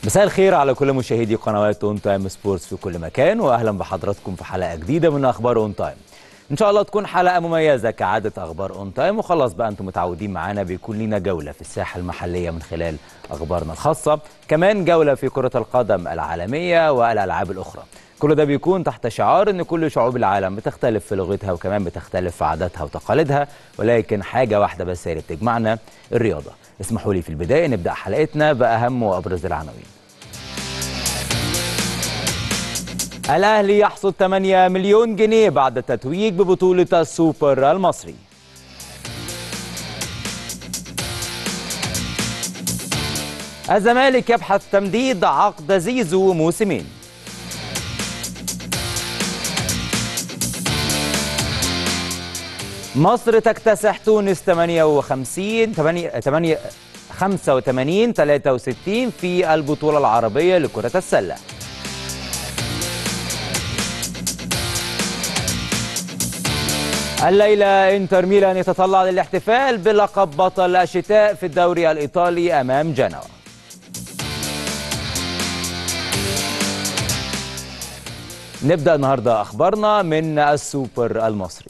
مساء الخير على كل مشاهدي قنوات اون تايم سبورتس في كل مكان واهلا بحضراتكم في حلقه جديده من اخبار اون تايم ان شاء الله تكون حلقه مميزه كعاده اخبار اون تايم وخلاص بقى انتم متعودين معانا بيكون لينا جوله في الساحه المحليه من خلال اخبارنا الخاصه كمان جوله في كره القدم العالميه والالعاب الاخرى كل ده بيكون تحت شعار ان كل شعوب العالم بتختلف في لغتها وكمان بتختلف في عاداتها وتقاليدها ولكن حاجه واحده بس هي اللي بتجمعنا الرياضه اسمحوا لي في البدايه نبدا حلقتنا باهم وابرز العناوين الأهلي يحصد 8 مليون جنيه بعد التتويج ببطولة السوبر المصري الزمالك يبحث تمديد عقد زيزو موسمين مصر تكتسح تونس 58 8 8 85 63 في البطولة العربية لكرة السلة الليلة انتر ميلان يتطلع للاحتفال بلقب بطل الشتاء في الدوري الإيطالي أمام جنوا نبدأ النهاردة أخبارنا من السوبر المصري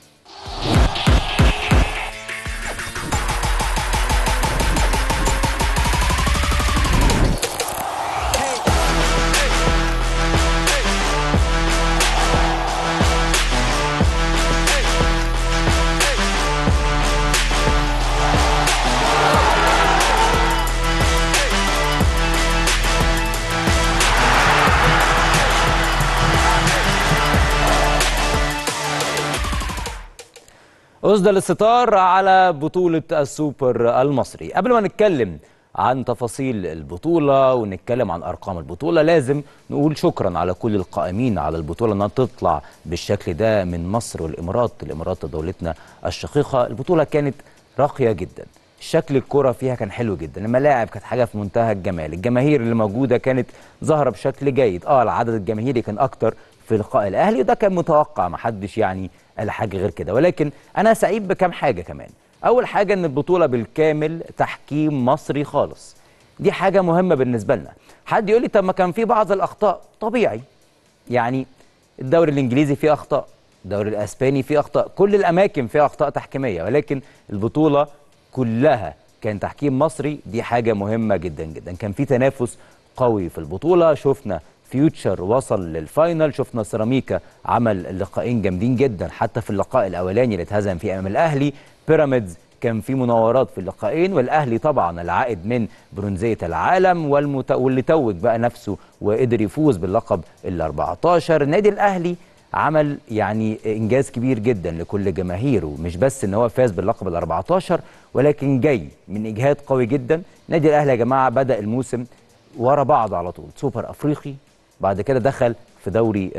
أسدل الستار على بطولة السوبر المصري قبل ما نتكلم عن تفاصيل البطولة ونتكلم عن أرقام البطولة لازم نقول شكرا على كل القائمين على البطولة أنها تطلع بالشكل ده من مصر والإمارات الإمارات دولتنا الشقيقة البطولة كانت راقية جدا شكل الكرة فيها كان حلو جدا الملاعب كانت حاجة في منتهى الجمال الجماهير اللي موجودة كانت ظاهرة بشكل جيد اه العدد الجماهيري كان أكتر في لقاء الأهلي وده كان متوقع محدش يعني قال حاجه غير كده ولكن انا سعيد بكام حاجه كمان اول حاجه ان البطوله بالكامل تحكيم مصري خالص دي حاجه مهمه بالنسبه لنا حد يقول لي طب ما كان في بعض الاخطاء طبيعي يعني الدوري الانجليزي فيه اخطاء الدوري الاسباني فيه اخطاء كل الاماكن فيها اخطاء تحكيميه ولكن البطوله كلها كان تحكيم مصري دي حاجه مهمه جدا جدا كان في تنافس قوي في البطوله شفنا فيوتشر وصل للفاينل شفنا سيراميكا عمل لقاءين جامدين جدا حتى في اللقاء الاولاني اللي اتهزم فيه امام الاهلي بيراميدز كان في مناورات في اللقاءين والاهلي طبعا العائد من برونزيه العالم والمت... واللي توج بقى نفسه وقدر يفوز باللقب ال 14 النادي الاهلي عمل يعني انجاز كبير جدا لكل جماهيره مش بس ان هو فاز باللقب ال 14 ولكن جاي من اجهاد قوي جدا النادي الاهلي يا جماعه بدا الموسم ورا بعض على طول سوبر افريقي بعد كده دخل في دوري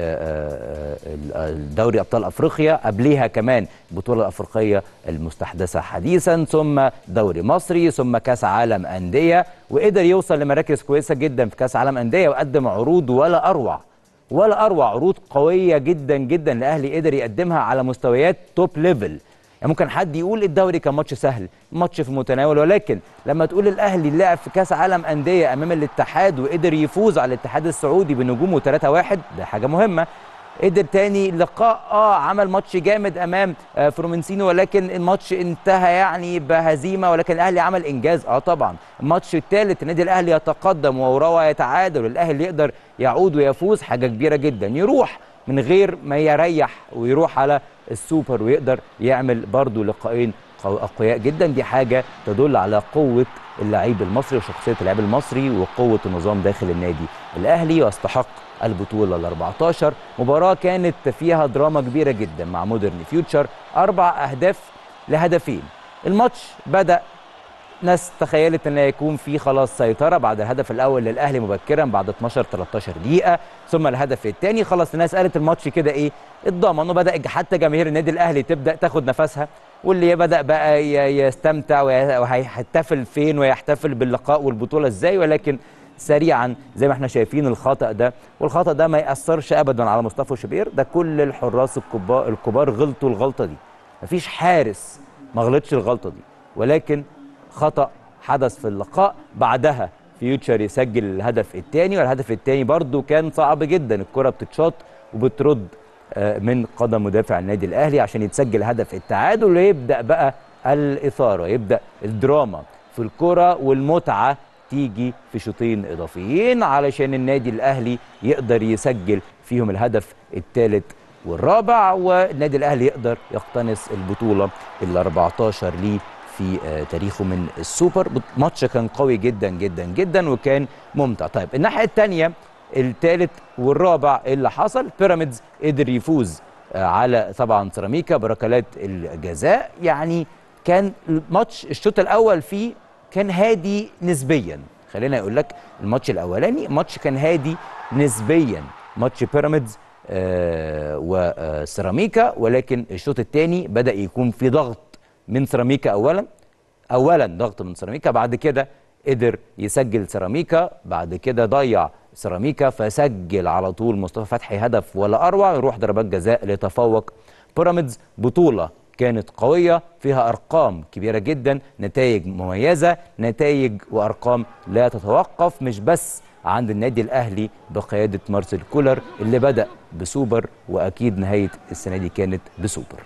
دوري ابطال افريقيا قبليها كمان البطوله الافريقيه المستحدثه حديثا ثم دوري مصري ثم كاس عالم انديه وقدر يوصل لمراكز كويسه جدا في كاس عالم انديه وقدم عروض ولا اروع ولا اروع عروض قويه جدا جدا الاهلي قدر يقدمها على مستويات توب ليفل يعني ممكن حد يقول الدوري كان ماتش سهل ماتش في المتناول ولكن لما تقول الاهلي لعب في كاس عالم انديه امام الاتحاد وقدر يفوز على الاتحاد السعودي بنجومه 3-1 ده حاجه مهمه قدر تاني لقاء اه عمل ماتش جامد امام آه فرومنسينو ولكن الماتش انتهى يعني بهزيمه ولكن الاهلي عمل انجاز اه طبعا الماتش الثالث النادي الاهلي يتقدم ووراه يتعادل والاهلي يقدر يعود ويفوز حاجه كبيره جدا يروح من غير ما يريح ويروح على السوبر ويقدر يعمل برضه لقاءين اقوياء جدا دي حاجه تدل على قوه اللعيب المصري وشخصيه اللعيب المصري وقوه النظام داخل النادي الاهلي واستحق البطوله ال 14 مباراه كانت فيها دراما كبيره جدا مع مودرن فيوتشر اربع اهداف لهدفين الماتش بدا ناس تخيلت ان هيكون في خلاص سيطره بعد الهدف الاول للاهلي مبكرا بعد 12 13 دقيقه ثم الهدف الثاني خلاص الناس قالت الماتش كده ايه اتضمن وبدا حتى جماهير النادي الاهلي تبدا تاخد نفسها واللي بدا بقى يستمتع وهيحتفل فين ويحتفل باللقاء والبطوله ازاي ولكن سريعا زي ما احنا شايفين الخطا ده والخطا ده ما ياثرش ابدا على مصطفى شوبير ده كل الحراس الكبار الكبار غلطوا الغلطه دي مفيش حارس ما غلطش الغلطه دي ولكن خطا حدث في اللقاء بعدها فيوتشر يسجل الهدف الثاني والهدف الثاني برده كان صعب جدا الكره بتتشاط وبترد آه، من قدم مدافع النادي الاهلي عشان يتسجل هدف التعادل ويبدا بقى الاثاره يبدا الدراما في الكره والمتعه تيجي في شوطين اضافيين علشان النادي الاهلي يقدر يسجل فيهم الهدف الثالث والرابع والنادي الاهلي يقدر يقتنص البطوله ال 14 ليه في آه، تاريخه من السوبر ماتش كان قوي جدا جدا جدا وكان ممتع طيب الناحيه الثانيه الثالث والرابع اللي حصل بيراميدز قدر يفوز آه، على طبعا سيراميكا بركلات الجزاء يعني كان الماتش الشوط الاول فيه كان هادي نسبيا خلينا اقول لك الماتش الاولاني ماتش كان هادي نسبيا ماتش بيراميدز آه وسيراميكا ولكن الشوط الثاني بدا يكون في ضغط من سيراميكا اولا اولا ضغط من سيراميكا بعد كده قدر يسجل سيراميكا بعد كده ضيع سيراميكا فسجل على طول مصطفى فتحي هدف ولا اروع يروح ضربات جزاء ليتفوق بيراميدز بطوله كانت قويه فيها ارقام كبيره جدا نتائج مميزه نتائج وارقام لا تتوقف مش بس عند النادي الاهلي بقياده مارسيل كولر اللي بدا بسوبر واكيد نهايه السنه دي كانت بسوبر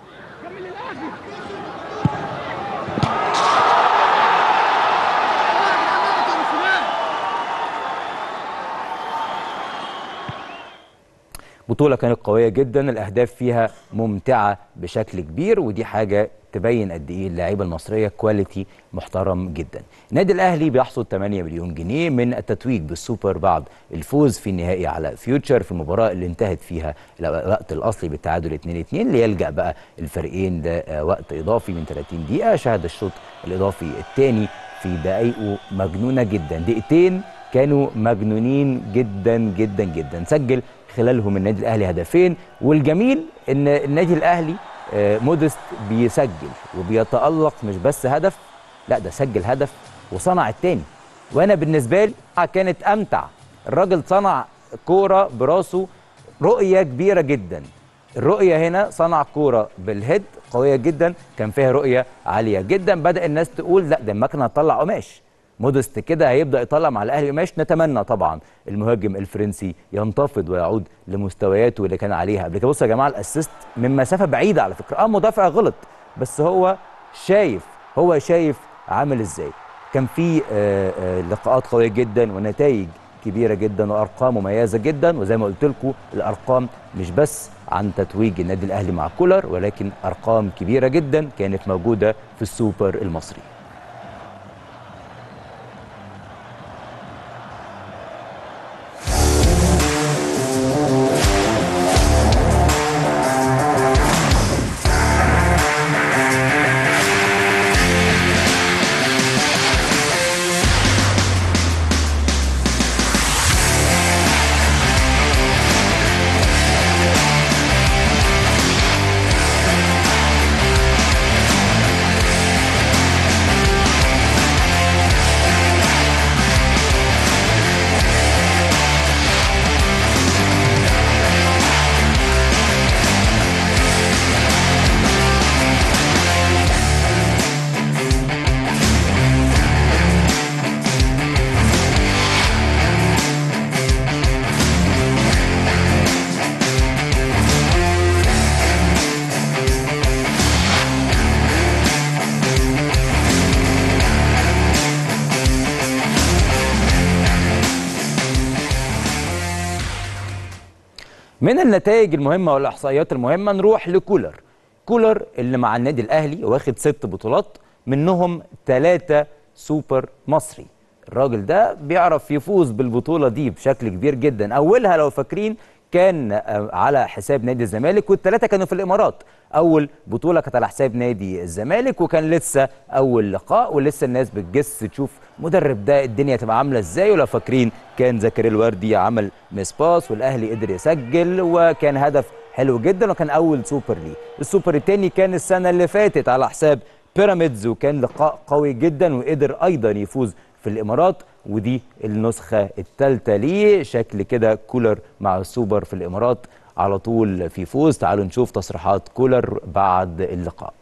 بطولة كانت قوية جدا الأهداف فيها ممتعة بشكل كبير ودي حاجة تبين قد ايه اللعيبه المصريه كواليتي محترم جدا. النادي الاهلي بيحصد 8 مليون جنيه من التتويج بالسوبر بعد الفوز في النهائي على فيوتشر في المباراه اللي انتهت فيها الوقت الاصلي بالتعادل 2-2 ليلجا بقى الفريقين لوقت اضافي من 30 دقيقه شهد الشوط الاضافي الثاني في دقايقه مجنونه جدا دقيقتين كانوا مجنونين جدا جدا جدا سجل خلالهم النادي الاهلي هدفين والجميل ان النادي الاهلي آه، مودست بيسجل وبيتالق مش بس هدف لا ده سجل هدف وصنع التاني وانا بالنسبه لي كانت امتع الراجل صنع كوره براسه رؤيه كبيره جدا الرؤيه هنا صنع كوره بالهيد قويه جدا كان فيها رؤيه عاليه جدا بدا الناس تقول لا ده المكنه هتطلع قماش مودست كده هيبدا يطلع مع الاهلي قماش نتمنى طبعا المهاجم الفرنسي ينتفض ويعود لمستوياته اللي كان عليها قبل كده بصوا يا جماعه الاسيست من مسافه بعيده على فكره اه مدافع غلط بس هو شايف هو شايف عامل ازاي كان في آه، آه، لقاءات قويه جدا ونتائج كبيره جدا وارقام مميزه جدا وزي ما قلت لكم الارقام مش بس عن تتويج النادي الاهلي مع كولر ولكن ارقام كبيره جدا كانت موجوده في السوبر المصري من النتائج المهمه والاحصائيات المهمه نروح لكولر كولر اللي مع النادي الاهلي واخد ست بطولات منهم ثلاثه سوبر مصري الراجل ده بيعرف يفوز بالبطوله دي بشكل كبير جدا اولها لو فاكرين كان آه، على حساب نادي الزمالك والثلاثه كانوا في الامارات اول بطوله كانت على حساب نادي الزمالك وكان لسه اول لقاء ولسه الناس بتجس تشوف مدرب ده الدنيا تبقى عامله ازاي ولو فاكرين كان زكريا الوردي عمل مس باس والاهلي قدر يسجل وكان هدف حلو جدا وكان اول سوبر ليه السوبر الثاني كان السنه اللي فاتت على حساب بيراميدز وكان لقاء قوي جدا وقدر ايضا يفوز في الامارات ودي النسخه الثالثه ليه شكل كده كولر مع السوبر في الامارات على طول في فوز تعالوا نشوف تصريحات كولر بعد اللقاء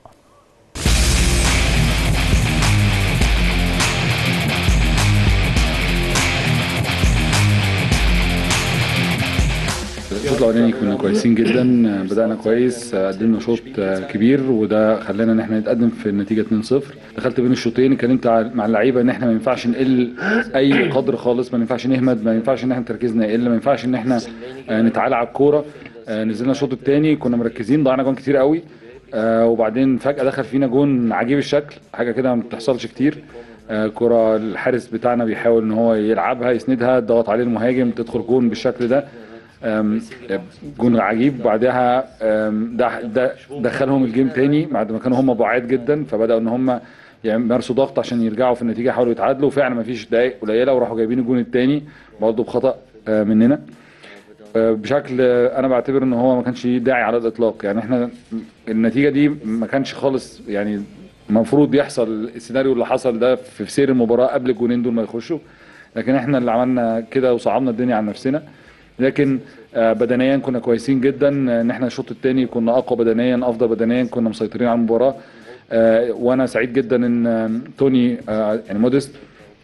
الشوط الاولاني كنا كويسين جدا بدانا كويس قدمنا شوط كبير وده خلانا ان احنا نتقدم في النتيجه 2-0 دخلت بين الشوطين اتكلمت مع اللعيبه ان احنا ما ينفعش نقل اي قدر خالص ما ينفعش نهمد ما ينفعش ان احنا تركيزنا يقل ما ينفعش ان احنا نتعالى على الكوره نزلنا الشوط الثاني كنا مركزين ضيعنا جون كتير قوي وبعدين فجاه دخل فينا جون عجيب الشكل حاجه كده ما بتحصلش كتير كرة الحارس بتاعنا بيحاول ان هو يلعبها يسندها ضغط عليه المهاجم تدخل جون بالشكل ده جون عجيب بعدها ده ده دخلهم الجيم تاني بعد ما كانوا هم بعاد جدا فبداوا ان هم يمارسوا ضغط عشان يرجعوا في النتيجه يحاولوا يتعادلوا وفعلا ما فيش دقائق قليله وراحوا جايبين الجون الثاني برضه بخطا مننا بشكل انا بعتبر ان هو ما كانش داعي على الاطلاق يعني احنا النتيجه دي ما كانش خالص يعني المفروض يحصل السيناريو اللي حصل ده في سير المباراه قبل الجونين دول ما يخشوا لكن احنا اللي عملنا كده وصعبنا الدنيا عن نفسنا لكن بدنيا كنا كويسين جدا ان احنا الشوط الثاني كنا اقوى بدنيا افضل بدنيا كنا مسيطرين على المباراه وانا سعيد جدا ان توني يعني مودست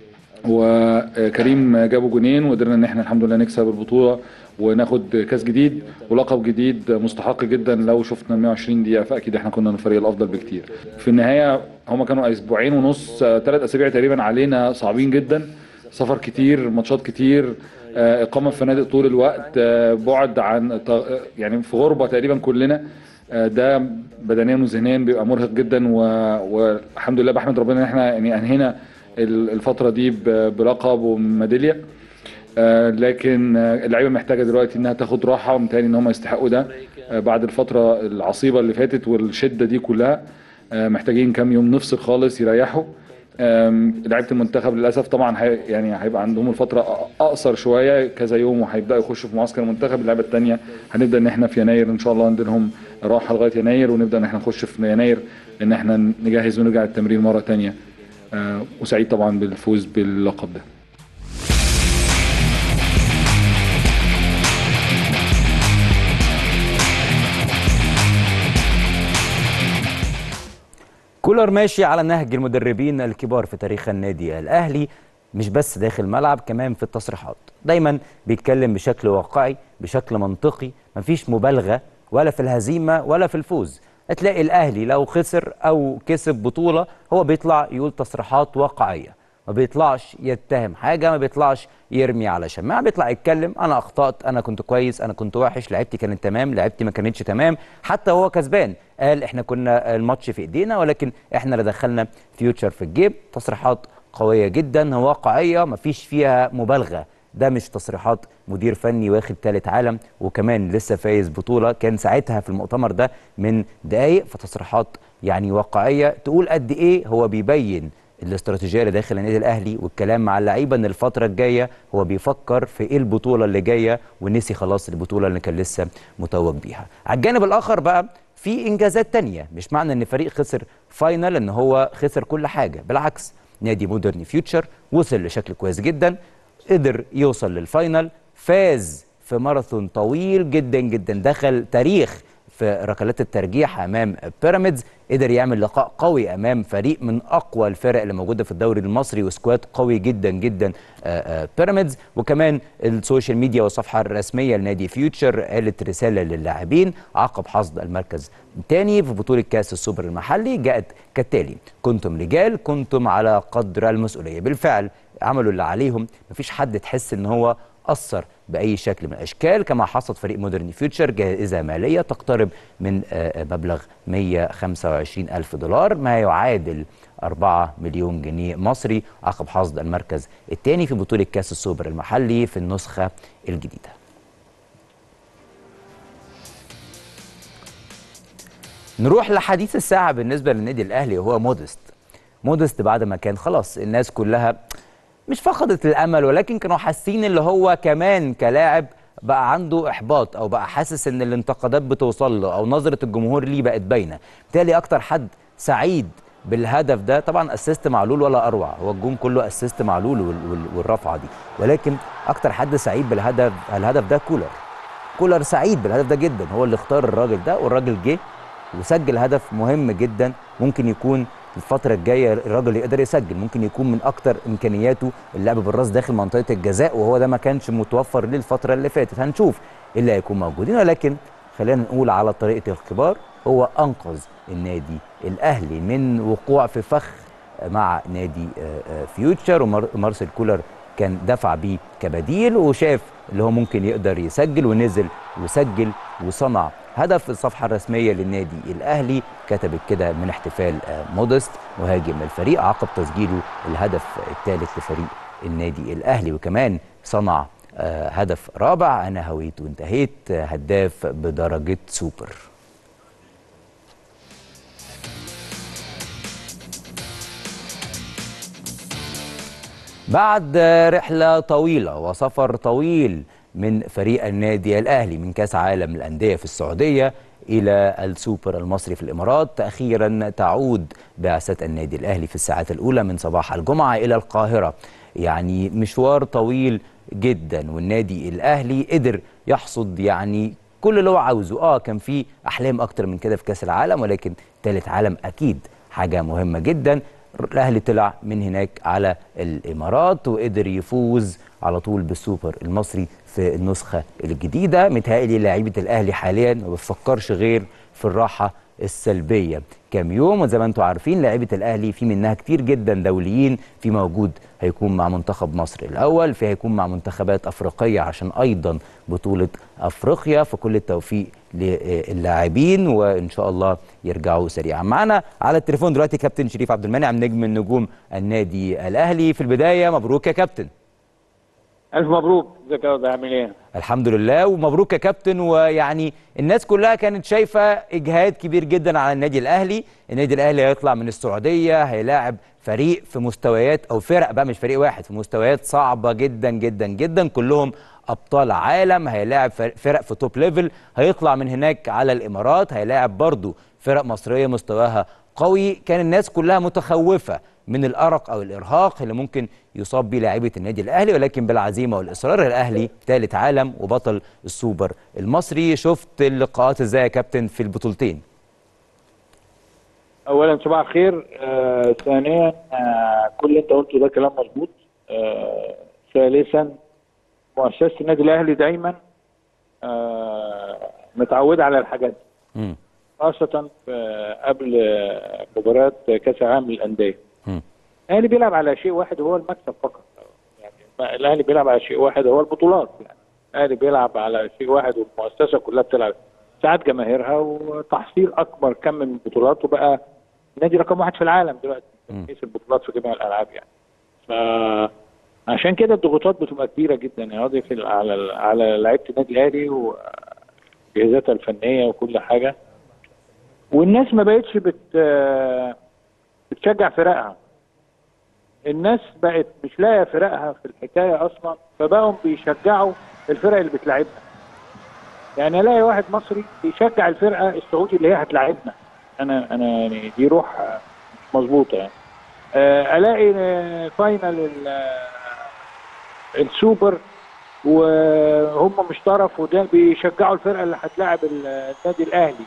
وكريم جابوا جونين وقدرنا ان احنا الحمد لله نكسب البطوله وناخد كاس جديد ولقب جديد مستحق جدا لو شفنا 120 دقيقه فاكيد احنا كنا الفريق الافضل بكتير في النهايه هما كانوا اسبوعين ونص ثلاث اسابيع تقريبا علينا صعبين جدا سفر كتير ماتشات كتير اقامه في فنادق طول الوقت بعد عن يعني في غربه تقريبا كلنا ده بدنيا وذهنيا بيبقى مرهق جدا والحمد لله بحمد ربنا ان احنا يعني انهينا الفتره دي بلقب وميداليه لكن اللعيبه محتاجه دلوقتي انها تاخد راحه ومتهيألي ان هم يستحقوا ده بعد الفتره العصيبه اللي فاتت والشده دي كلها محتاجين كام يوم نفصل خالص يريحوا لعيبه المنتخب للاسف طبعا هي يعني هيبقى عندهم الفتره اقصر شويه كذا يوم وهيبداوا يخشوا في معسكر المنتخب اللعيبه الثانيه هنبدا ان احنا في يناير ان شاء الله نديلهم راحه لغايه يناير ونبدا ان احنا نخش في يناير ان احنا نجهز ونرجع التمرين مره ثانيه وسعيد طبعا بالفوز باللقب ده كولر ماشي على نهج المدربين الكبار في تاريخ النادي الاهلي مش بس داخل الملعب كمان في التصريحات دايما بيتكلم بشكل واقعي بشكل منطقي مفيش مبالغه ولا في الهزيمه ولا في الفوز هتلاقي الاهلي لو خسر او كسب بطوله هو بيطلع يقول تصريحات واقعيه ما بيطلعش يتهم حاجه ما بيطلعش يرمي على شماعه بيطلع يتكلم انا اخطات انا كنت كويس انا كنت وحش لعبتي كانت تمام لعبتي ما كانتش تمام حتى هو كسبان قال احنا كنا الماتش في ايدينا ولكن احنا اللي دخلنا فيوتشر في الجيب تصريحات قويه جدا واقعيه ما فيش فيها مبالغه ده مش تصريحات مدير فني واخد ثالث عالم وكمان لسه فايز بطوله كان ساعتها في المؤتمر ده من دقائق فتصريحات يعني واقعيه تقول قد ايه هو بيبين الاستراتيجيه اللي داخل النادي الاهلي والكلام مع اللعيبه ان الفتره الجايه هو بيفكر في ايه البطوله اللي جايه ونسي خلاص البطوله اللي كان لسه متوج بيها. على الجانب الاخر بقى في انجازات تانية مش معنى ان فريق خسر فاينل ان هو خسر كل حاجه بالعكس نادي مودرن فيوتشر وصل لشكل كويس جدا قدر يوصل للفاينل فاز في ماراثون طويل جدا جدا دخل تاريخ في ركلات الترجيح امام بيراميدز قدر يعمل لقاء قوي امام فريق من اقوى الفرق اللي موجوده في الدوري المصري وسكواد قوي جدا جدا بيراميدز وكمان السوشيال ميديا والصفحه الرسميه لنادي فيوتشر قالت رساله للاعبين عقب حصد المركز الثاني في بطوله كاس السوبر المحلي جاءت كالتالي كنتم رجال كنتم على قدر المسؤوليه بالفعل عملوا اللي عليهم مفيش حد تحس ان هو اثر باي شكل من الاشكال كما حصد فريق مودرن فيوتشر جائزه ماليه تقترب من مبلغ 125 الف دولار ما يعادل 4 مليون جنيه مصري عقب حصد المركز الثاني في بطوله كاس السوبر المحلي في النسخه الجديده نروح لحديث الساعه بالنسبه للنادي الاهلي وهو مودست مودست بعد ما كان خلاص الناس كلها مش فقدت الامل ولكن كانوا حاسين اللي هو كمان كلاعب بقى عنده احباط او بقى حاسس ان الانتقادات بتوصل له او نظره الجمهور ليه بقت باينه بالتالي اكتر حد سعيد بالهدف ده طبعا اسيست معلول ولا اروع هو الجون كله اسيست معلول والرفعه دي ولكن اكتر حد سعيد بالهدف الهدف ده كولر كولر سعيد بالهدف ده جدا هو اللي اختار الراجل ده والراجل جه وسجل هدف مهم جدا ممكن يكون الفترة الجاية الراجل يقدر يسجل ممكن يكون من أكتر إمكانياته اللعب بالراس داخل منطقة الجزاء وهو ده ما كانش متوفر ليه الفترة اللي فاتت هنشوف اللي هيكون موجودين ولكن خلينا نقول على طريقه الكبار هو انقذ النادي الاهلي من وقوع في فخ مع نادي آه، آه، فيوتشر ومارسيل كولر كان دفع بيه كبديل وشاف اللي هو ممكن يقدر يسجل ونزل وسجل وصنع هدف في الصفحة الرسمية للنادي الأهلي كتبت كده من احتفال آه، مودست مهاجم الفريق عقب تسجيله الهدف الثالث لفريق النادي الأهلي وكمان صنع آه، هدف رابع أنا هويت وانتهيت آه، هداف بدرجة سوبر بعد رحلة طويلة وسفر طويل من فريق النادي الأهلي من كأس عالم الأندية في السعودية إلى السوبر المصري في الإمارات أخيرا تعود بعثة النادي الأهلي في الساعات الأولى من صباح الجمعة إلى القاهرة يعني مشوار طويل جدا والنادي الأهلي قدر يحصد يعني كل اللي هو عاوزه اه كان في احلام اكتر من كده في كاس العالم ولكن ثالث عالم اكيد حاجه مهمه جدا الاهلي طلع من هناك على الامارات وقدر يفوز على طول بالسوبر المصري في النسخه الجديده متهيألي لعيبه الاهلي حاليا ما بتفكرش غير في الراحه السلبيه كام يوم وزي ما انتم عارفين لعيبه الاهلي في منها كتير جدا دوليين في موجود هيكون مع منتخب مصر الاول في هيكون مع منتخبات افريقيه عشان ايضا بطوله افريقيا فكل التوفيق للاعبين وان شاء الله يرجعوا سريعا معنا على التليفون دلوقتي كابتن شريف عبد المنعم نجم النجوم النادي الاهلي في البدايه مبروك يا كابتن الف مبروك ازيك يا وضع عامل ايه الحمد لله ومبروك يا كابتن ويعني الناس كلها كانت شايفه اجهاد كبير جدا على النادي الاهلي النادي الاهلي هيطلع من السعوديه هيلاعب فريق في مستويات او فرق بقى مش فريق واحد في مستويات صعبه جدا جدا جدا كلهم ابطال عالم هيلاعب فرق في توب ليفل هيطلع من هناك على الامارات هيلاعب برضو فرق مصريه مستواها قوي كان الناس كلها متخوفه من الارق او الارهاق اللي ممكن يصاب بيه لاعيبه النادي الاهلي ولكن بالعزيمه والاصرار الاهلي ثالث عالم وبطل السوبر المصري شفت اللقاءات ازاي يا كابتن في البطولتين اولا صباح الخير آه، ثانيا آه، كل اللي انت قلته ده كلام مظبوط آه، ثالثا مؤسسه النادي الاهلي دايما آه، متعوده على الحاجات دي مم. خاصه في- قبل آه، مباراه كاس العالم للانديه مم. الاهلي بيلعب على شيء واحد وهو المكسب فقط يعني الاهلي بيلعب على شيء واحد وهو البطولات يعني الاهلي بيلعب على شيء واحد والمؤسسه كلها بتلعب ساعات جماهيرها وتحصيل اكبر كم من البطولات وبقى نادي رقم واحد في العالم دلوقتي مم. في البطولات في جميع الالعاب يعني فعشان كده الضغوطات بتبقى كبيره جدا يا قاضي في ال- على ال- على لعيبه النادي الاهلي وجهازاتها الفنيه وكل حاجه والناس ما بقتش بت بتشجع فرقها الناس بقت مش لاقيه فرقها في الحكايه اصلا فبقوا بيشجعوا الفرق اللي بتلعبنا يعني الاقي واحد مصري بيشجع الفرقه السعودي اللي هي هتلاعبنا انا انا يعني دي روح آه، مش مظبوطه يعني آه، الاقي آه، فاينل ال- آه، السوبر وهم مش طرف وده بيشجعوا الفرقه اللي هتلاعب ال- النادي الاهلي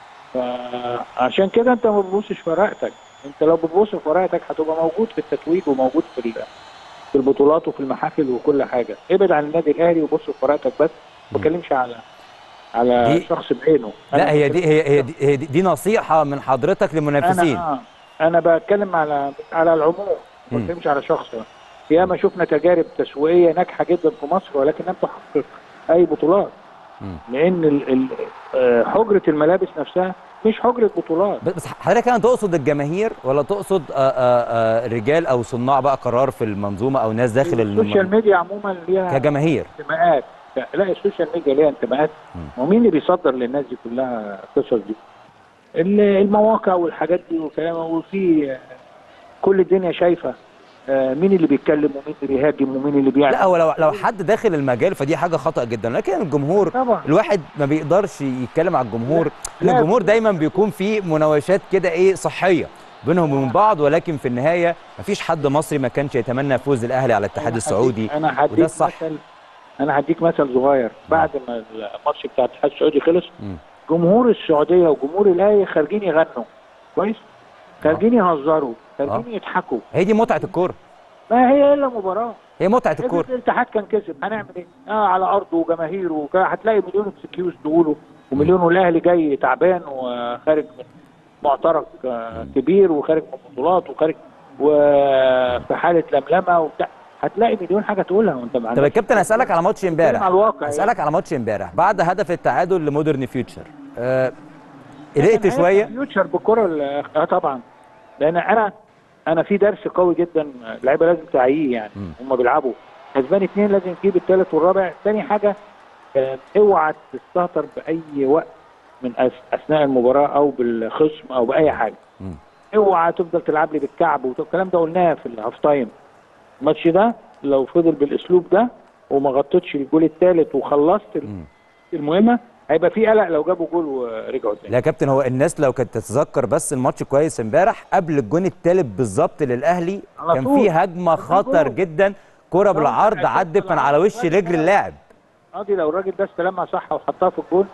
فعشان كده انت ما بتبصش في ورقتك انت لو بتبص في ورقتك هتبقى موجود في التتويج وموجود في ال- في البطولات وفي المحافل وكل حاجه ابعد عن النادي الاهلي وبص في ورقتك بس ما تتكلمش على على دي- شخص بعينه لا أنا هي دي هي هي دي, هي دي, دي نصيحه من حضرتك للمنافسين انا آه انا بتكلم على على العموم ما مم. بتكلمش على شخص ياما شفنا تجارب تسويقيه ناجحه جدا في مصر ولكن لم تحقق اي بطولات مم. لان ال- ال- آه، حجره الملابس نفسها مش حجره بطولات بس حضرتك انا تقصد الجماهير ولا تقصد آآ آآ رجال او صناع بقى قرار في المنظومه او ناس داخل السوشيال الم... ميديا عموما ليها كجماهير انتماءات لا السوشيال ميديا ليها انتماءات مم. ومين اللي بيصدر للناس دي كلها القصص دي ال- المواقع والحاجات دي وكلام وفي آه، كل الدنيا شايفه آه، مين اللي بيتكلم ومين اللي بيهاجم ومين اللي بيعمل لا هو لو لو حد داخل المجال فدي حاجه خطا جدا لكن الجمهور طبعا الواحد ما بيقدرش يتكلم على الجمهور لا. لان الجمهور دايما بيكون في مناوشات كده ايه صحيه بينهم وبين بعض ولكن في النهايه ما فيش حد مصري ما كانش يتمنى فوز الاهلي على الاتحاد أنا السعودي هديك- انا وده هديك الصح مثل انا هديك مثل صغير بعد ما الماتش بتاع الاتحاد السعودي خلص مم. جمهور السعوديه وجمهور الاهلي خارجين يغنوا كويس خارجين يهزروا خارجين يضحكوا هي دي متعه الكوره ما هي الا مباراه هي متعه الكوره افرض الاتحاد كان كسب هنعمل ايه؟ اه على ارضه وجماهيره وكده هتلاقي مليون اكسكيوز تقوله ومليون والاهلي جاي تعبان وخارج من معترك آه كبير وخارج من بطولات وخارج وفي حاله لملمه وبتاع هتلاقي مليون حاجه تقولها وانت ما طب يا عندكش- كابتن اسالك على ماتش امبارح على الواقع اسالك على ماتش امبارح بعد هدف التعادل لمودرن فيوتشر آه قلقت شويه فيوتشر بالكره ال- اه طبعا لان انا انا في درس قوي جدا اللعيبه لازم تعيه يعني مم. هم بيلعبوا كسبان اثنين لازم تجيب الثالث والرابع ثاني حاجه آه، اوعى تستهتر باي وقت من أس- اثناء المباراه او بالخصم او باي حاجه مم. اوعى تفضل تلعب لي بالكعب والكلام ده قلناه في الهاف تايم الماتش ده لو فضل بالاسلوب ده وما غطيتش الجول الثالث وخلصت مم. المهمه هيبقى في قلق لو جابوا جول ورجعوا تاني لا يا كابتن هو الناس لو كانت تتذكر بس الماتش كويس امبارح قبل الجون الثالث بالظبط للاهلي على كان طول. في هجمه كان في خطر جول. جدا كرة بالعرض عدت من على وش رجل اللاعب قاضي لو الراجل ده استلمها صح وحطها في الجول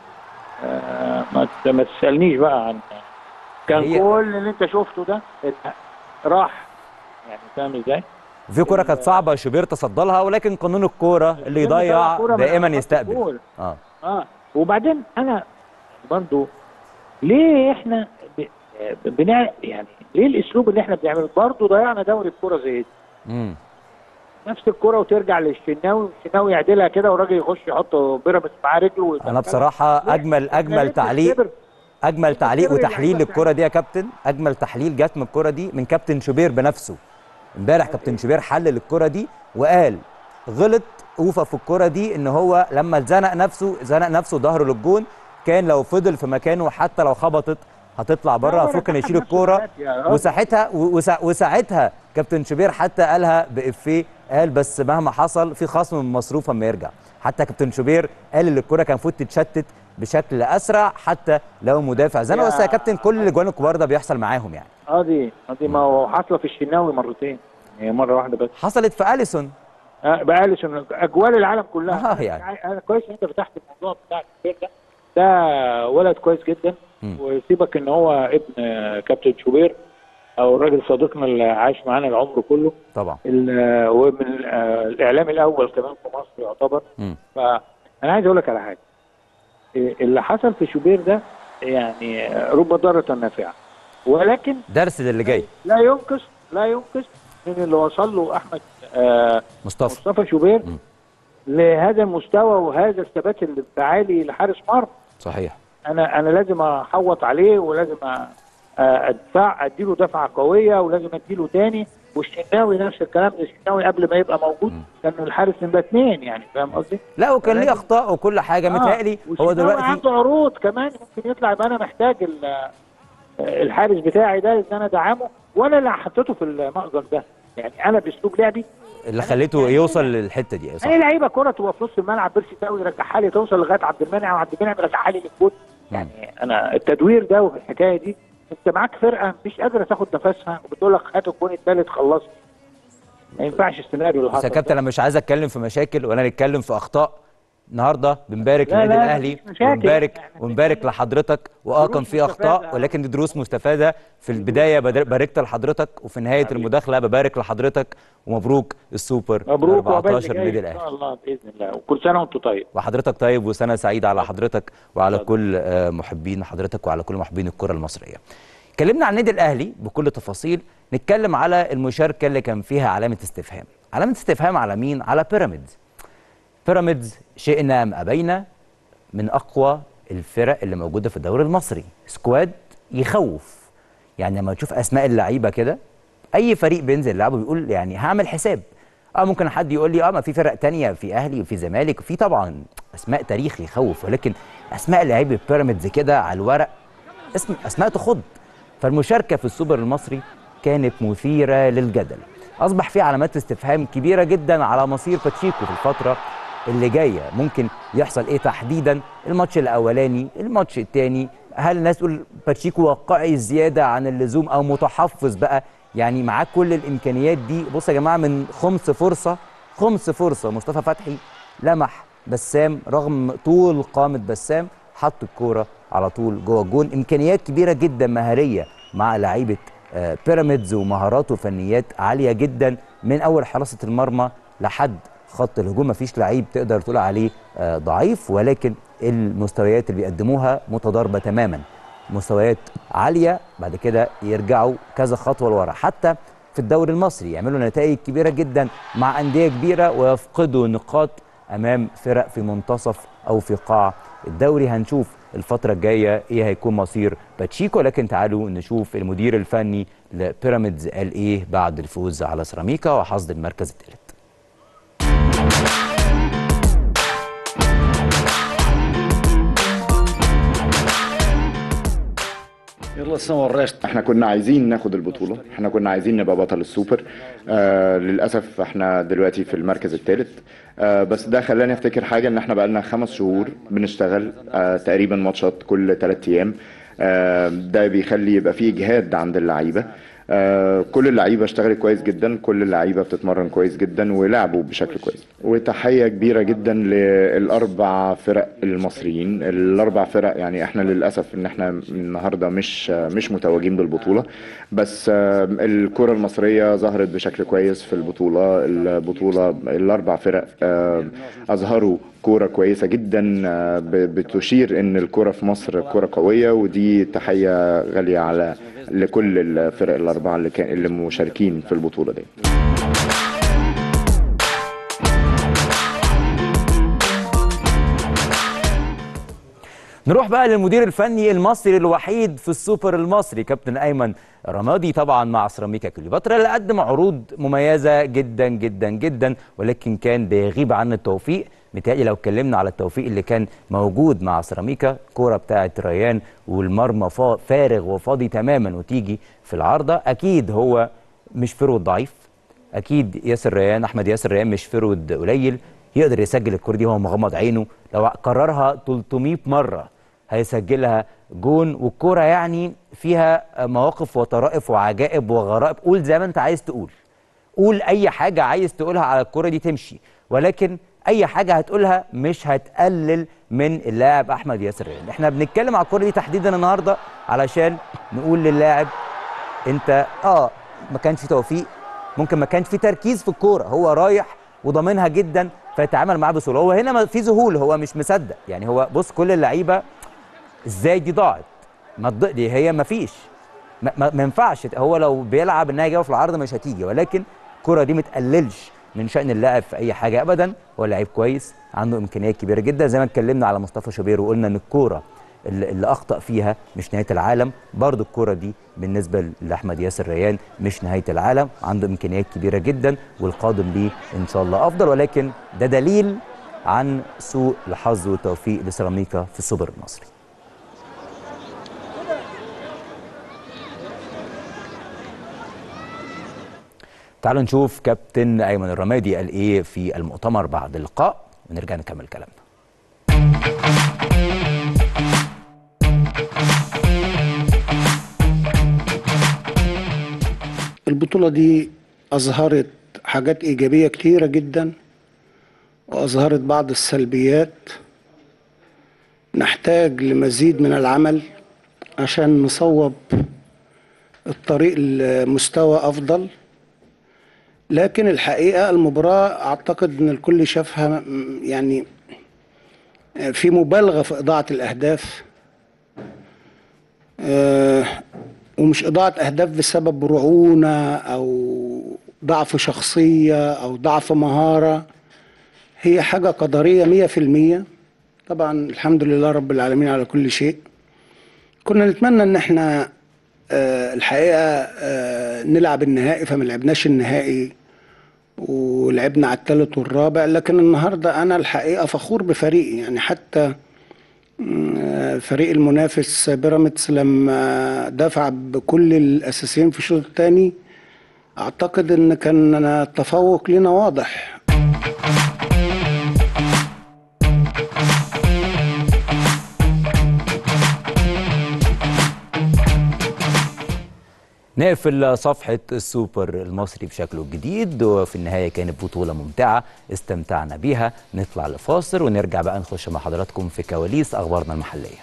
آه ما ت- ما تسالنيش بقى عن كان هي- كل اللي انت شفته ده ات- راح يعني فاهم ازاي؟ في كرة كانت صعبة شوبير تصدى لها ولكن قانون الكورة اللي يضيع كورة من دائما خط يستقبل الجول. اه اه وبعدين انا برضو ليه احنا ب... بنع... يعني ليه الاسلوب اللي احنا بنعمله برضو ضيعنا دوري الكوره زي دي امم نفس الكوره وترجع للشناوي والشناوي يعدلها كده والراجل يخش يحط بيراميدز معاه رجله ويدخلها. انا بصراحة اجمل إحنا اجمل ليه تعليق بنختبر؟ اجمل تعليق بنختبر وتحليل اللعيبة للكرة دي يا كابتن اجمل تحليل جت من الكرة دي من كابتن شوبير بنفسه امبارح كابتن شوبير حلل الكرة دي وقال غلط اوفا في الكرة دي ان هو لما زنق نفسه زنق نفسه ظهره للجون كان لو فضل في مكانه حتى لو خبطت هتطلع بره لا، المفروض كان تحت يشيل نفسه الكوره دلوقتي يا راجل. وساعتها وسا- وساعتها كابتن شوبير حتى قالها بافيه قال بس مهما حصل في خصم من مصروف اما يرجع حتى كابتن شوبير قال ان الكوره كان المفروض تتشتت بشكل اسرع حتى لو مدافع زنق يا- بس يا كابتن كل الاجوان الكبار ده بيحصل معاهم يعني اه دي آه دي ما هو حاصله في الشناوي مرتين هي مره واحده بس حصلت في اليسون آه بقى لسه اجوال العالم كلها آه يعني. انا كويس ان انت فتحت الموضوع بتاع الكبير ده ده ولد كويس جدا مم. وسيبك ان هو ابن آه، كابتن شوبير او الراجل صديقنا اللي عاش معانا العمر كله طبعا ال- ومن آه، الاعلام الاول كمان في مصر يعتبر مم. فانا عايز اقول لك على حاجه إيه اللي حصل في شوبير ده يعني آه، رب ضاره نافعه ولكن درس للي جاي لا ينقص لا ينقص من اللي وصل له احمد آه مصطفى مصطفى شوبير مم. لهذا المستوى وهذا الثبات الانفعالي لحارس مرمى صحيح انا انا لازم احوط عليه ولازم أ- ادفع اديله دفعه قويه ولازم اديله تاني والشناوي نفس الكلام الشناوي قبل ما يبقى موجود كان الحارس نمره اثنين يعني فاهم قصدي؟ لا وكان ليه اخطاء وكل حاجه متهيألي هو والشناوي دلوقتي عنده عروض كمان ممكن يطلع يبقى انا محتاج ال- الحارس بتاعي ده ان انا ادعمه وانا اللي حطيته في المأزق ده يعني انا باسلوب لعبي اللي خليته يوصل للحته دي صح اي لعيبه كره تبقى في نص الملعب بيرسي تاوي يرجعها لي توصل لغايه عبد المنعم وعبد المنعم يرجعها لي للجول يعني انا التدوير ده والحكايه دي انت معاك فرقه مش قادره تاخد نفسها وبتقول لك هات الجون الثالث خلصت ما ينفعش السيناريو اللي بس حصل يا كابتن ده. انا مش عايز اتكلم في مشاكل ولا نتكلم في اخطاء النهارده بنبارك لا، للنادي لا، الاهلي مفيش مشاكل. ونبارك إحنا ونبارك بنتكلم لحضرتك واه كان دروس في اخطاء مستفادة. ولكن دي دروس مستفاده في البدايه بدر- باركت لحضرتك وفي نهايه المداخله ببارك لحضرتك ومبروك السوبر مبروك وعقبال 14 اللي نادي جاي ان الاهلي شاء الله باذن الله وكل سنه وانتم طيب وحضرتك طيب وسنه سعيده على حضرتك وعلى كل آه، محبين حضرتك وعلى كل محبين الكره المصريه. اتكلمنا عن النادي الاهلي بكل تفاصيل نتكلم على المشاركه اللي كان فيها علامه استفهام. علامه استفهام على مين؟ على بيراميدز. بيراميدز شئنا ام ابينا من اقوى الفرق اللي موجوده في الدوري المصري، سكواد يخوف. يعني لما تشوف اسماء اللعيبه كده اي فريق بينزل يلعبه بيقول يعني هعمل حساب اه ممكن حد يقول لي اه ما في فرق تانية في اهلي وفي زمالك وفي طبعا اسماء تاريخ يخوف ولكن اسماء لعيبه بيراميدز كده على الورق اسم اسماء تخض فالمشاركه في السوبر المصري كانت مثيره للجدل اصبح في علامات استفهام كبيره جدا على مصير باتشيكو في الفتره اللي جايه ممكن يحصل ايه تحديدا الماتش الاولاني الماتش الثاني هل الناس تقول باتشيكو واقعي زياده عن اللزوم او متحفظ بقى يعني معاه كل الامكانيات دي بص يا جماعه من خمس فرصه خمس فرصه مصطفى فتحي لمح بسام رغم طول قامه بسام حط الكوره على طول جوه الجون امكانيات كبيره جدا مهاريه مع لعيبه آه، بيراميدز ومهارات وفنيات عاليه جدا من اول حراسه المرمى لحد خط الهجوم مفيش لعيب تقدر تقول عليه آه، ضعيف ولكن المستويات اللي بيقدموها متضاربه تماما مستويات عاليه بعد كده يرجعوا كذا خطوه لورا حتى في الدوري المصري يعملوا نتائج كبيره جدا مع انديه كبيره ويفقدوا نقاط امام فرق في منتصف او في قاع الدوري هنشوف الفتره الجايه ايه هيكون مصير باتشيكو لكن تعالوا نشوف المدير الفني لبيراميدز قال ايه بعد الفوز على سيراميكا وحصد المركز الثالث يلا السما الراشد احنا كنا عايزين ناخد البطولة احنا كنا عايزين نبقى بطل السوبر آه للأسف احنا دلوقتي في المركز الثالث آه بس ده خلاني افتكر حاجة ان احنا بقالنا خمس شهور بنشتغل آه تقريبا ماتشات كل ثلاث ايام آه ده بيخلي يبقى فيه اجهاد عند اللعيبة آه كل اللعيبة اشتغلت كويس جدا كل اللعيبة بتتمرن كويس جدا ولعبوا بشكل كويس وتحية كبيرة جدا للأربع فرق المصريين الأربع فرق يعني احنا للأسف ان احنا النهاردة مش مش متوجين بالبطولة بس آه الكرة المصرية ظهرت بشكل كويس في البطولة البطولة الأربع فرق آه أظهروا كورة كويسة جدا آه، ب- بتشير ان الكرة في مصر كرة قوية ودي تحية غالية على لكل الفرق الأربعة اللي كان اللي مشاركين في البطولة دي نروح بقى للمدير الفني المصري الوحيد في السوبر المصري كابتن ايمن رمادي طبعا مع سيراميكا كليوباترا اللي قدم عروض مميزه جدا جدا جدا ولكن كان بيغيب عن التوفيق متهيألي لو اتكلمنا على التوفيق اللي كان موجود مع سيراميكا كوره بتاعه ريان والمرمى فا- فارغ وفاضي تماما وتيجي في العارضه اكيد هو مش فرود ضعيف اكيد ياسر ريان احمد ياسر ريان مش فرود قليل يقدر يسجل الكره دي وهو مغمض عينه لو كررها 300 مره هيسجلها جون والكره يعني فيها مواقف وطرائف وعجائب وغرائب قول زي ما انت عايز تقول قول اي حاجه عايز تقولها على الكره دي تمشي ولكن اي حاجه هتقولها مش هتقلل من اللاعب احمد ياسر ريان احنا بنتكلم على الكره دي تحديدا النهارده علشان نقول للاعب انت اه ما كانش في توفيق ممكن ما كانش في تركيز في الكوره هو رايح وضامنها جدا فيتعامل معاه بسهوله هو هنا ما في ذهول هو مش مصدق يعني هو بص كل اللعيبه ازاي دي ضاعت ما تض- دي هي ما فيش ما, ما, ما ينفعش هو لو بيلعب انها جايه في العرض مش هتيجي ولكن الكره دي ما تقللش من شان اللاعب في اي حاجه ابدا هو لعيب كويس عنده امكانيات كبيره جدا زي ما اتكلمنا على مصطفى شوبير وقلنا ان الكوره اللي, اللي اخطا فيها مش نهايه العالم برضو الكوره دي بالنسبه لاحمد ياسر ريان مش نهايه العالم عنده امكانيات كبيره جدا والقادم ليه ان شاء الله افضل ولكن ده دليل عن سوء الحظ والتوفيق لسيراميكا في السوبر المصري تعالوا نشوف كابتن ايمن الرمادي قال ايه في المؤتمر بعد اللقاء ونرجع نكمل كلامنا البطولة دي أظهرت حاجات إيجابية كتيرة جدا وأظهرت بعض السلبيات نحتاج لمزيد من العمل عشان نصوب الطريق لمستوى أفضل لكن الحقيقة المباراة أعتقد أن الكل شافها م- يعني في مبالغة في إضاعة الأهداف آه، ومش إضاعة أهداف بسبب رعونة أو ضعف شخصية أو ضعف مهارة هي حاجة قدرية مية في المية طبعا الحمد لله رب العالمين على كل شيء كنا نتمنى ان احنا آه، الحقيقة آه، نلعب النهائي فما لعبناش النهائي ولعبنا على الثالث والرابع لكن النهارده انا الحقيقه فخور بفريقي يعني حتى آه، فريق المنافس بيراميدز لما دفع بكل الاساسيين في الشوط الثاني اعتقد ان كان التفوق لنا واضح نقفل صفحة السوبر المصري بشكله الجديد وفي النهاية كانت بطولة ممتعة استمتعنا بيها نطلع لفاصل ونرجع بقى نخش مع حضراتكم في كواليس أخبارنا المحلية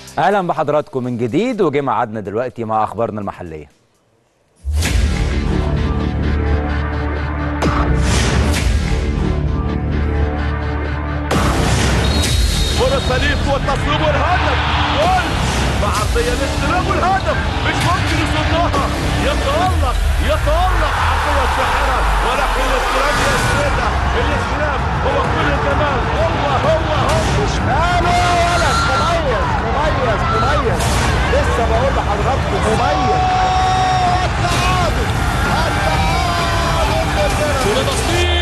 اهلا بحضراتكم من جديد وجه ميعادنا دلوقتي مع اخبارنا المحليه فرصة ليك والتصويب والهدف جول بعرضية للاستلام والهدف مش ممكن يصدها يتألق يتألق عرضية ساحرة ولكن الاستلام يسندها الاستلام هو كل الجمال هو هو هو شماله يا ولد مميز مميز مميز لسه بقول لحضراتكم مميز التعادل التعادل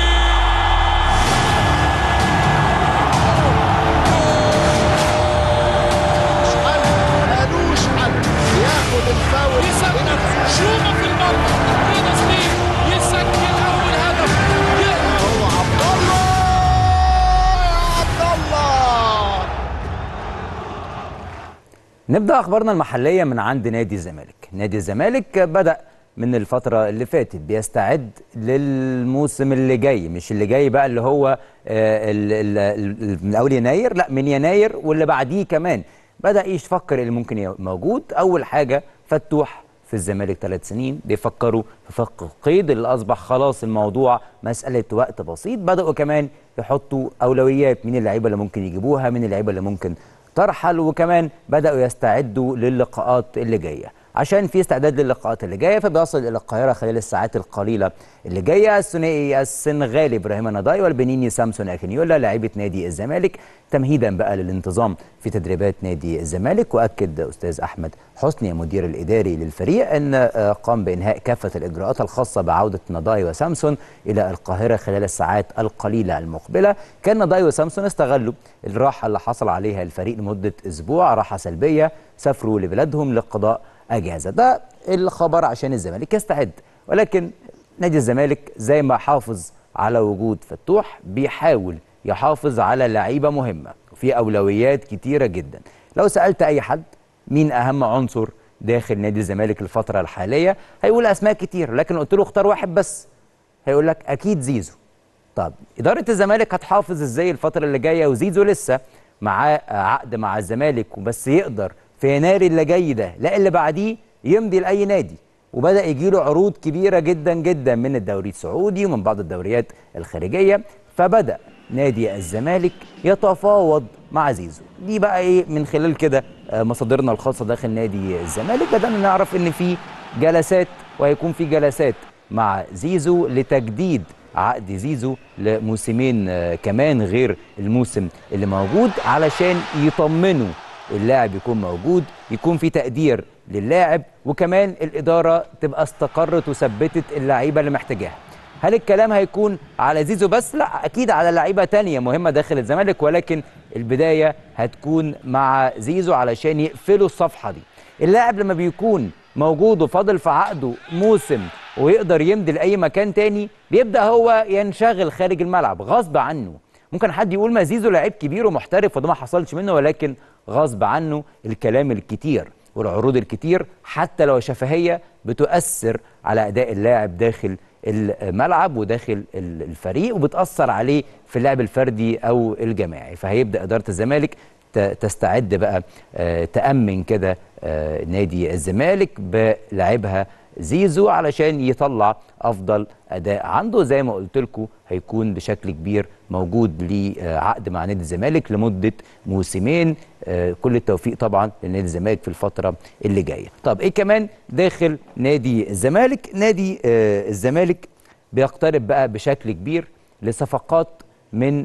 مش حل مالوش حل ياخد الفاول بنفسه شومة في المرمى رضا سليم يسجل أول هدف هو عبد الله يا عبد الله نبدا اخبارنا المحليه من عند نادي الزمالك نادي الزمالك بدا من الفترة اللي فاتت بيستعد للموسم اللي جاي مش اللي جاي بقى اللي هو آه، ال- ال- ال- من أول يناير لا من يناير واللي بعديه كمان بدأ يفكر اللي ممكن يبقى موجود أول حاجة فتوح في الزمالك ثلاث سنين بيفكروا في فك القيد اللي أصبح خلاص الموضوع مسألة وقت بسيط بدأوا كمان يحطوا أولويات من اللعيبة اللي ممكن يجيبوها من اللعيبة اللي ممكن ترحل وكمان بدأوا يستعدوا للقاءات اللي جايه عشان في استعداد للقاءات اللي جايه فبيصل الى القاهره خلال الساعات القليله اللي جايه الثنائي السنغالي ابراهيم النضاي والبنيني سامسون اكينيولا لاعيبه نادي الزمالك تمهيدا بقى للانتظام في تدريبات نادي الزمالك واكد استاذ احمد حسني المدير الاداري للفريق ان آه، قام بانهاء كافه الاجراءات الخاصه بعوده نضاي وسامسون الى القاهره خلال الساعات القليله المقبله كان نضاي وسامسون استغلوا الراحه اللي حصل عليها الفريق لمده اسبوع راحه سلبيه سافروا لبلادهم لقضاء اجازه ده الخبر عشان الزمالك يستعد ولكن نادي الزمالك زي ما حافظ على وجود فتوح بيحاول يحافظ على لعيبه مهمه وفي اولويات كتيره جدا لو سالت اي حد مين اهم عنصر داخل نادي الزمالك الفتره الحاليه هيقول اسماء كتير لكن قلت له اختار واحد بس هيقول لك اكيد زيزو طب اداره الزمالك هتحافظ ازاي الفتره اللي جايه وزيزو لسه معاه عقد مع الزمالك وبس يقدر في يناير اللي جاي ده لا اللي بعديه يمضي لاي نادي وبدا يجي له عروض كبيره جدا جدا من الدوري السعودي ومن بعض الدوريات الخارجيه فبدا نادي الزمالك يتفاوض مع زيزو دي بقى ايه من خلال كده آه، مصادرنا الخاصه داخل نادي الزمالك بدانا نعرف ان في جلسات وهيكون في جلسات مع زيزو لتجديد عقد زيزو لموسمين آه، كمان غير الموسم اللي موجود علشان يطمنوا اللاعب يكون موجود يكون في تقدير للاعب وكمان الإدارة تبقى استقرت وثبتت اللعيبة اللي محتاجاها هل الكلام هيكون على زيزو بس؟ لا أكيد على لعيبة تانية مهمة داخل الزمالك ولكن البداية هتكون مع زيزو علشان يقفلوا الصفحة دي اللاعب لما بيكون موجود وفاضل في عقده موسم ويقدر يمضي لأي مكان تاني بيبدأ هو ينشغل خارج الملعب غصب عنه ممكن حد يقول ما زيزو لعيب كبير ومحترف وده ما حصلش منه ولكن غصب عنه الكلام الكتير والعروض الكتير حتى لو شفهية بتؤثر على أداء اللاعب داخل الملعب وداخل ال- الفريق وبتأثر عليه في اللعب الفردي أو الجماعي فهيبدأ إدارة الزمالك ت- تستعد بقى آه، تأمن كده آه، نادي الزمالك بلاعبها زيزو علشان يطلع افضل اداء عنده زي ما قلت لكم هيكون بشكل كبير موجود ليه آه، عقد مع نادي الزمالك لمده موسمين آه، كل التوفيق طبعا لنادي الزمالك في الفتره اللي جايه طب ايه كمان داخل نادي الزمالك نادي آه، الزمالك بيقترب بقى بشكل كبير لصفقات من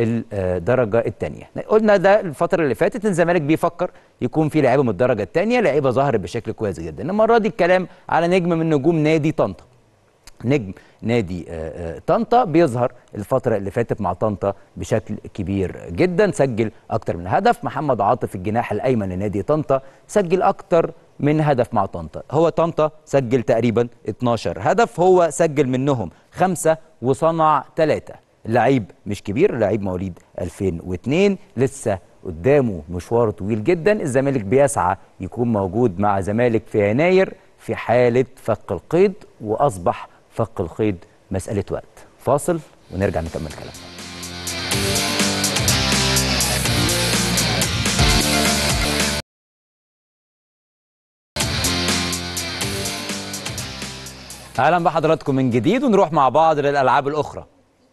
الدرجه الثانيه قلنا ده الفتره اللي فاتت إن الزمالك بيفكر يكون في لعيبه من الدرجه الثانيه لعيبه ظهرت بشكل كويس جدا المره دي الكلام على نجم من نجوم نادي طنطا نجم نادي آه، آه، طنطا بيظهر الفترة اللي فاتت مع طنطا بشكل كبير جدا سجل أكتر من هدف محمد عاطف الجناح الأيمن لنادي طنطا سجل أكتر من هدف مع طنطا هو طنطا سجل تقريبا 12 هدف هو سجل منهم خمسة وصنع ثلاثة اللعيب مش كبير لعيب مواليد 2002 لسه قدامه مشوار طويل جدا الزمالك بيسعى يكون موجود مع زمالك في يناير في حالة فك القيد وأصبح فك القيد مسألة وقت فاصل ونرجع نكمل كلامنا اهلا بحضراتكم من جديد ونروح مع بعض للالعاب الاخرى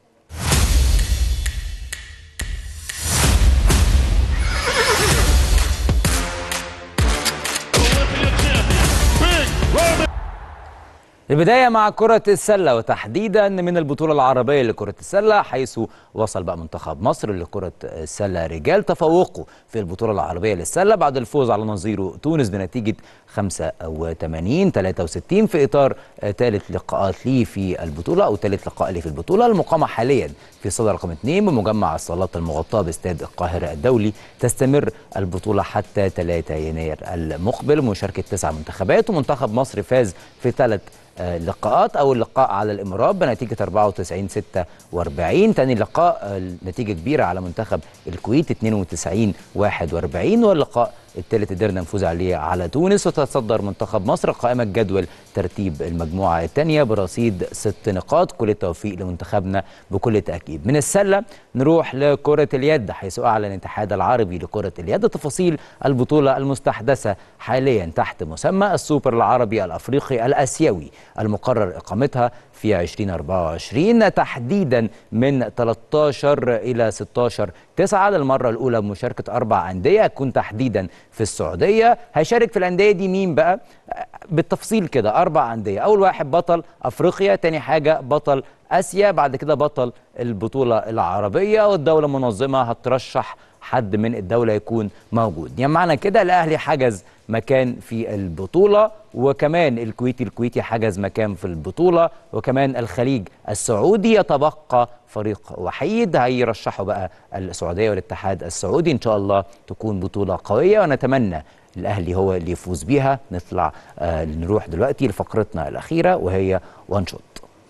البداية مع كرة السلة وتحديدا من البطولة العربية لكرة السلة حيث وصل بقى منتخب مصر لكرة السلة رجال تفوقوا في البطولة العربية للسلة بعد الفوز على نظيره تونس بنتيجة 85 63 في إطار ثالث لقاءات ليه في البطولة أو ثالث لقاء ليه في البطولة المقامة حاليا في صدر رقم 2 بمجمع الصالات المغطاة باستاد القاهرة الدولي تستمر البطولة حتى 3 يناير المقبل مشاركة تسع منتخبات ومنتخب مصر فاز في ثلاث لقاءات اول لقاء على الامارات بنتيجه 94 46 ثاني لقاء نتيجه كبيره على منتخب الكويت 92 41 واللقاء الثالث قدرنا نفوز عليه على تونس وتصدر منتخب مصر قائمة جدول ترتيب المجموعة الثانية برصيد ست نقاط كل التوفيق لمنتخبنا بكل تأكيد من السلة نروح لكرة اليد حيث أعلن الاتحاد العربي لكرة اليد تفاصيل البطولة المستحدثة حاليا تحت مسمى السوبر العربي الأفريقي الأسيوي المقرر إقامتها في 2024 تحديدا من 13 إلى 16 9 للمرة الأولى بمشاركة أربع أندية هتكون تحديدا في السعودية هيشارك في الأندية دي مين بقى؟ بالتفصيل كده أربع أندية أول واحد بطل أفريقيا تاني حاجة بطل آسيا بعد كده بطل البطولة العربية والدولة المنظمة هترشح حد من الدولة يكون موجود يعني معنى كده الأهلي حجز مكان في البطولة وكمان الكويتي الكويتي حجز مكان في البطولة وكمان الخليج السعودي يتبقى فريق وحيد هيرشحوا بقى السعودية والاتحاد السعودي إن شاء الله تكون بطولة قوية ونتمنى الأهلي هو اللي يفوز بيها نطلع آه نروح دلوقتي لفقرتنا الأخيرة وهي وان شوت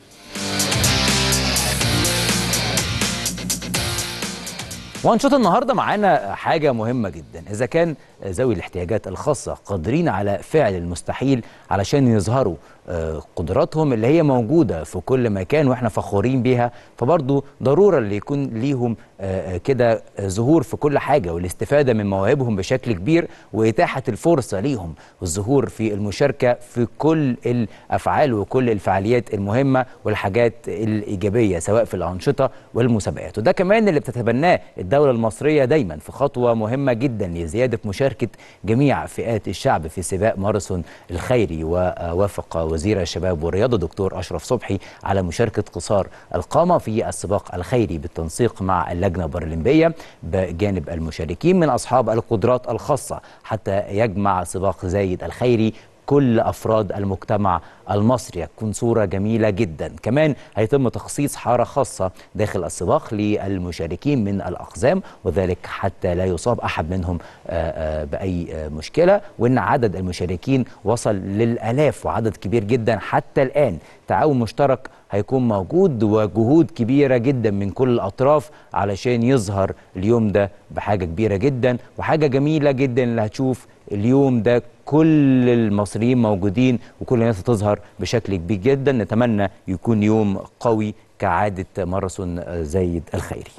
وان شوت النهارده معانا حاجه مهمه جدا اذا كان ذوي الاحتياجات الخاصه قادرين على فعل المستحيل علشان يظهروا قدراتهم اللي هي موجوده في كل مكان واحنا فخورين بيها فبرضه ضروره اللي يكون ليهم كده ظهور في كل حاجه والاستفاده من مواهبهم بشكل كبير واتاحه الفرصه ليهم والظهور في المشاركه في كل الافعال وكل الفعاليات المهمه والحاجات الايجابيه سواء في الانشطه والمسابقات وده كمان اللي بتتبناه الدوله المصريه دايما في خطوه مهمه جدا لزياده مشاركه جميع فئات الشعب في سباق ماراثون الخيري ووافق وزير الشباب والرياضه دكتور اشرف صبحي على مشاركه قصار القامه في السباق الخيري بالتنسيق مع اللجنه البارالمبيه بجانب المشاركين من اصحاب القدرات الخاصه حتى يجمع سباق زايد الخيري كل افراد المجتمع المصري هتكون صوره جميله جدا كمان هيتم تخصيص حاره خاصه داخل السباق للمشاركين من الاقزام وذلك حتى لا يصاب احد منهم باي مشكله وان عدد المشاركين وصل للالاف وعدد كبير جدا حتى الان تعاون مشترك هيكون موجود وجهود كبيره جدا من كل الاطراف علشان يظهر اليوم ده بحاجه كبيره جدا وحاجه جميله جدا اللي هتشوف اليوم ده كل المصريين موجودين وكل الناس هتظهر بشكل كبير جدا نتمنى يكون يوم قوي كعادة ماراثون زايد الخيري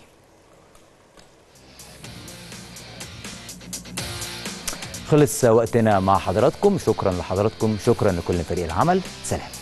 خلص وقتنا مع حضراتكم شكرا لحضراتكم شكرا لكل فريق العمل سلام